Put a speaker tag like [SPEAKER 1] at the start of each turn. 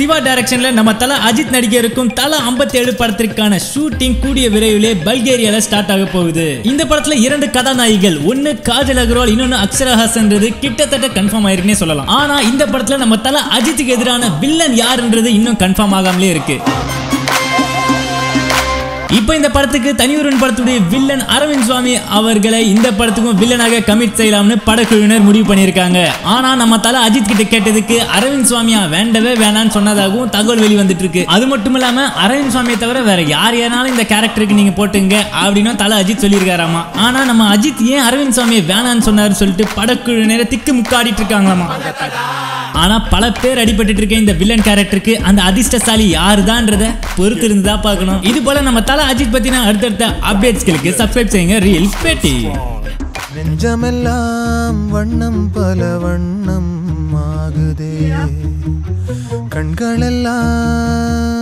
[SPEAKER 1] சிவா டைரக்ஷன்ல நம்ம தல அஜித் நடிக்க இருக்கும் தல 57 படத்திற்கான ஷூட்டிங் கூடிய விரைவிலே பல்கேரியால ஸ்டார்ட் ஆக போகுது இந்த படத்துல இரண்டு கதாநாயகிகள் ஒன்னு காஜல் அகர்வால் இன்னொன்னு அக்ஷரா ஹாசன்றது கிட்டத்தட்ட கன்ஃபார்ம் ஆயிருக்குன்னே சொல்லலாம் ஆனா இந்த படத்துல நம்ம தல அஜித்துக்கு எதிரான வில்லன் யாருன்றது இன்னும் கன்ஃபார்ம் ஆகாமலே இருக்கு இப்போ இந்த படத்துக்கு தனியொருவன் படத்துடைய வில்லன் அரவிந்த் சுவாமி அவர்களை இந்த படத்துக்கும் வில்லனாக கமிட் செய்யலாம்னு படக்குழுவினர் முடிவு பண்ணியிருக்காங்க ஆனா நம்ம தல அஜித் கிட்ட கேட்டதுக்கு அரவிந்த் சுவாமியா வேண்டவே வேணாம்னு சொன்னதாகவும் தகவல் வெளி வந்துட்டு இருக்கு அது மட்டும் இல்லாம அரவிந்த் சுவாமியை தவிர வேற யார் யாராலும் இந்த கேரக்டருக்கு நீங்க போட்டுங்க அப்படின்னு தல அஜித் சொல்லியிருக்காராமா ஆனா நம்ம அஜித் ஏன் அரவிந்த் சுவாமியை வேணாம்னு சொன்னாரு சொல்லிட்டு படக்குழுவினரை திக்கு முக்காடிட்டு இருக்காங்களாமா ஆனா பல பேர் அடிபட்டு இருக்க இந்த வில்லன் கேரக்டருக்கு அந்த அதிர்ஷ்டசாலி யாருதான்றத பொறுத்து இருந்து தான் பார்க்கணும் இது போல நம்ம தல அஜித் பத்தின அடுத்தடுத்த அப்டேட்ஸ்களுக்கு சப்ஸ்கிரைப் செய்யுங்க ரீல் பேட்டி
[SPEAKER 2] நெஞ்சமெல்லாம் வண்ணம் பல வண்ணம் ஆகுதே கண்களெல்லாம்